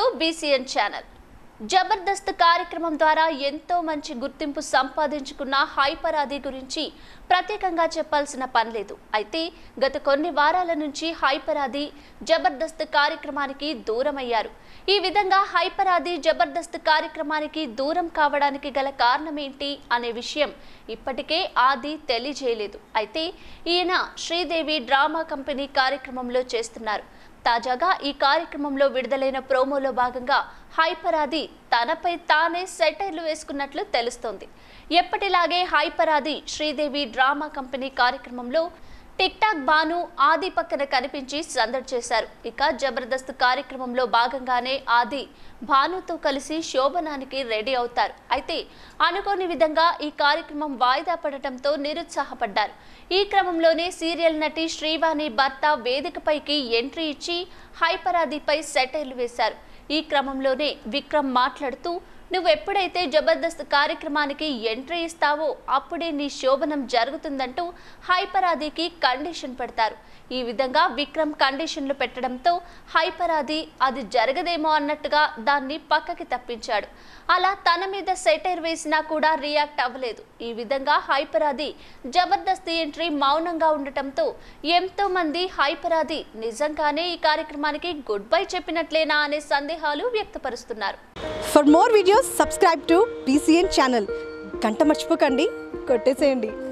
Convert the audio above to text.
BCN channel Jabardasth కార్యక్రమం ద్వారా ఎంతో మంచి గుర్తింపు సంపాదించుకున్న హైపరాది గురించి ప్రత్యేకంగా చెప్పాల్సిన పని లేదు అయితే గత కొన్ని వారాల నుంచి హైపరాది జబర్దస్త్ కార్యక్రమానికి దూరమయ్యారు ఈ విధంగా హైపరాది జబర్దస్త్ కార్యక్రమానికి దూరం కావడానికి గల కారణం ఏంటి అనే విషయం ఇప్పటికే ఆది తెలియజేయలేదు అయితే ఈయన శ్రీదేవి డ్రామా కంపెనీ కార్యక్రమంలో చేస్తున్నారు తాజాగా ఈ కార్యక్రమంలో విడుదలైన ప్రోమోలో భాగంగా హైపరాది తనపై తానే సెటైర్లు వేసుకున్నట్లు తెలుస్తోంది ఎప్పటిలాగే హైపరాది శ్రీదేవి డ్రామా కంపెనీ కార్యక్రమంలో టిక్ టాక్ బాను ఆది పక్కన కనిపించి సందడి చేశారు ఇక జబర్దస్త్ కార్యక్రమంలో భాగంగానే ఆది భానుతో కలిసి శోభనానికి రెడీ అవుతారు అయితే అనుకోని విధంగా ఈ కార్యక్రమం వాయిదా పడటంతో నిరుత్సాహపడ్డారు ఈ క్రమంలోనే సీరియల్ నటి శ్రీవాణి భర్త వేదికపైకి ఎంట్రీ ఇచ్చి హైపరాదిపై సెటైర్లు వేశారు ఈ క్రమంలోనే విక్రమ్ మాట్లాడుతూ నువ్వు ఎప్పుడైతే జబర్దస్త్ కార్యక్రమానికి ఎంట్రీ ఇస్తావో అప్పుడే నీ శోభనం జరుగుతుందంటూ హైపరాదికి కండిషన్ పెడతారు ఈ విధంగా విక్రమ్ కండిషన్లు పెట్టడంతో హైపరాది అది జరగదేమో అన్నట్టుగా దాన్ని పక్కకి తప్పించాడు అలా తన మీద సెటైర్ వేసినా కూడా రియాక్ట్ అవ్వలేదు ఈ విధంగా హైపరాది జబర్దస్త్ ఎంట్రీ మౌనంగా ఉండటంతో ఎంతో మంది హైపరాది నిజంగానే ఈ కార్యక్రమానికి గుడ్ బై చెప్పినట్లేనా అనే సందేహాలు వ్యక్తపరుస్తున్నారు for more videos subscribe to BCN channel గంట మర్చిపోకండి కొట్టేసేయండి